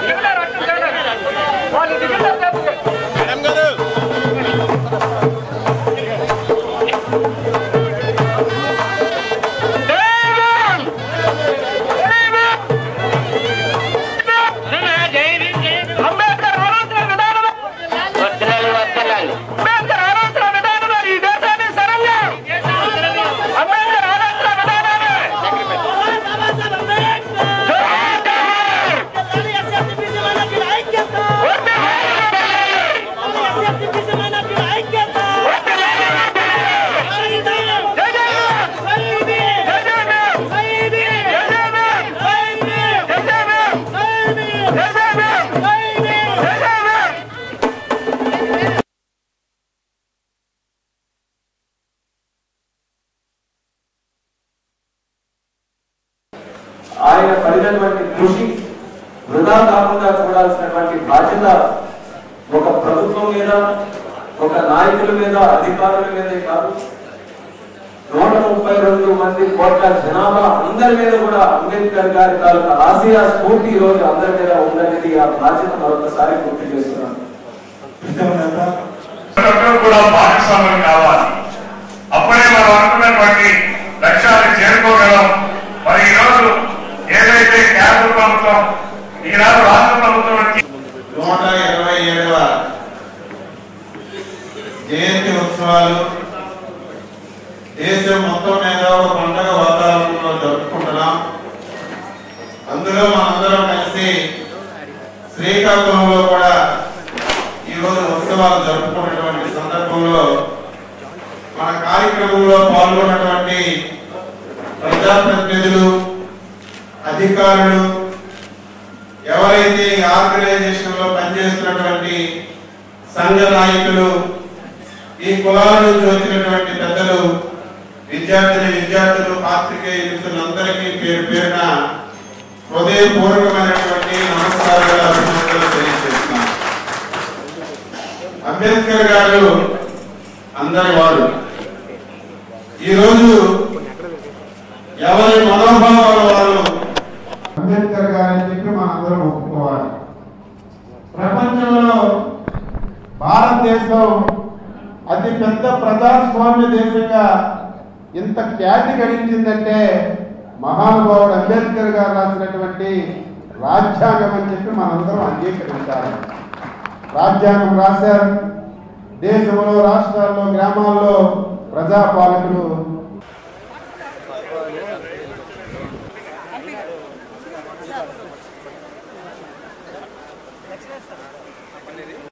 ఆయన పడినటువంటి కృషి వృధా కాకుండా చూడాల్సినటువంటి బాధ్యత ఒక ప్రభుత్వం మీద ఒక నాయకుల మీద అధికారుల మీదే కాదు నూట ముప్పై రెండు మంది కోట్ల జనాభా అందరి మీద కూడా అంబేద్కర్ గారి తాలూకా ఆశయ స్ఫూర్తి ఈ రోజు అందరి మీద ఉందనేది ఆ బాధ్యత మరొకసారి గుర్తు చేస్తున్నాను అందరూ కూడా భాగస్వామ్యం కావాలి అప్పుడే మనం అనుకున్నటువంటి లక్ష్యాన్ని చేరుకోగలం మరి ఈరోజు ఏదైతే కేంద్ర ప్రభుత్వం ఈనాడు రాష్ట్ర ప్రభుత్వం నుంచి నూట ఇరవై ఏడవ జయంతి ఉత్సవాలు దేశం మొత్తం మీద ఒక పండగ వాతావరణంలో జరుపుకుంటున్నాం అందులో మనందరం కలిసి శ్రీకాకుళంలో కూడా ఈరోజు ఉత్సవాలు జరుపుకున్నటువంటి సందర్భంలో మన కార్యక్రమంలో పాల్గొన్నటువంటి ప్రజాప్రతినిధులు అధికారులు ఎవరైతే ఈ ఆర్గనైజేషన్ లో పనిచేస్తున్నటువంటి సంఘ నాయకులు ఈ కులాల నుంచి వచ్చినటువంటి పెద్దలు విద్యార్థిని విద్యార్థులు పాత్రికేయ మిత్రులందరికీ పేరు పేరున హృదయపూర్వకమైనటువంటి నమస్కారాలు అభినందనలు తెలియజేస్తున్నాను అంబేద్కర్ గారు అందరి వారు ఈరోజు ఎవరి మనోభావాల వారు అంబేద్కర్ గారని చెప్పి మనందరం ఒప్పుకోవాలి ప్రపంచంలో భారతదేశం అతి పెద్ద ప్రజాస్వామ్య దేశంగా ఇంత ఖ్యాతి గడించిందంటే మహానుభావుడు అంబేద్కర్ గారు రాసినటువంటి రాజ్యాంగం అని చెప్పి మనందరం అంగీకరించాలి రాజ్యాంగం రాశారు దేశంలో రాష్ట్రాల్లో గ్రామాల్లో ప్రజాపాలకులు